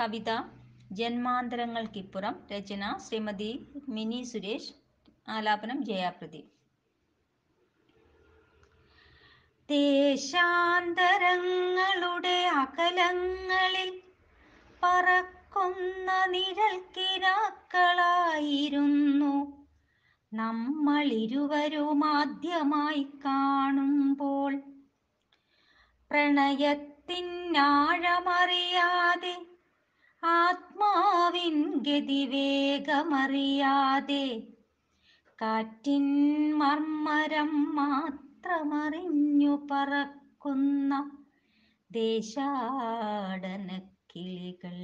കവിത ജന്മാന്തരങ്ങൾക്കിപ്പുറം രചന ശ്രീമതി മിനി സുരേഷ് ആലാപനം ജയാപ്രദീപ് ദേശാന്തരങ്ങളുടെ അകലങ്ങളിൽ പറക്കുന്ന നിഴൽക്കിനാക്കളായിരുന്നു നമ്മളിരുവരും ആദ്യമായി കാണുമ്പോൾ പ്രണയത്തിനാഴമറിയാതെ ആത്മാവിൻ ഗതിവേഗമറിയാതെ കാറ്റിൻ മർമ്മരം മാത്രമറിഞ്ഞു പറക്കുന്ന ദേശാടന കിളികൾ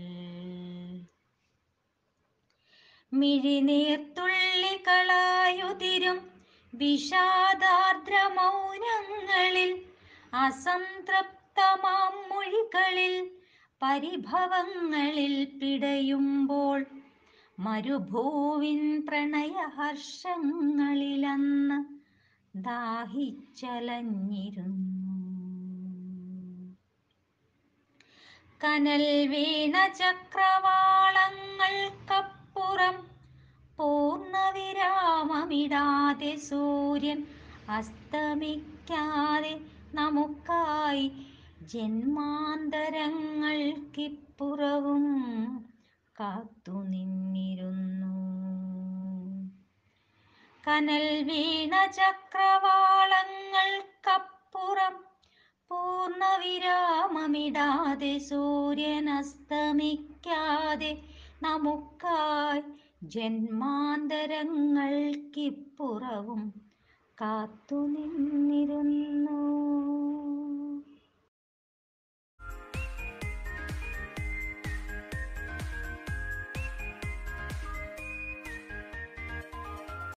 മിഴിനീർത്തുള്ളികളായുതിരും വിഷാദാർദ്ര മൗനങ്ങളിൽ അസംതൃപ്തമാം മൊഴികളിൽ പരിഭവങ്ങളിൽ പിടയുമ്പോൾ മരുഭൂവിൻ പ്രണയഹർഷങ്ങളിലന്ന് ദാഹിച്ചലഞ്ഞിരുന്നു കനൽ വീണ ചക്രവാളങ്ങൾക്കപ്പുറം പൂർണ്ണവിരാമമിടാതെ സൂര്യൻ അസ്തമിക്കാതെ നമുക്കായി ജന്മാന്തരങ്ങൾക്കിപ്പുറവും കാത്തുനിന്നിരുന്നു കനൽ വീണ ചക്രവാളങ്ങൾക്കപ്പുറം പൂർണ്ണവിരാമമിടാതെ സൂര്യൻ അസ്തമിക്കാതെ നമുക്കായി ജന്മാന്തരങ്ങൾക്കിപ്പുറവും കാത്തുനിന്നിരുന്നു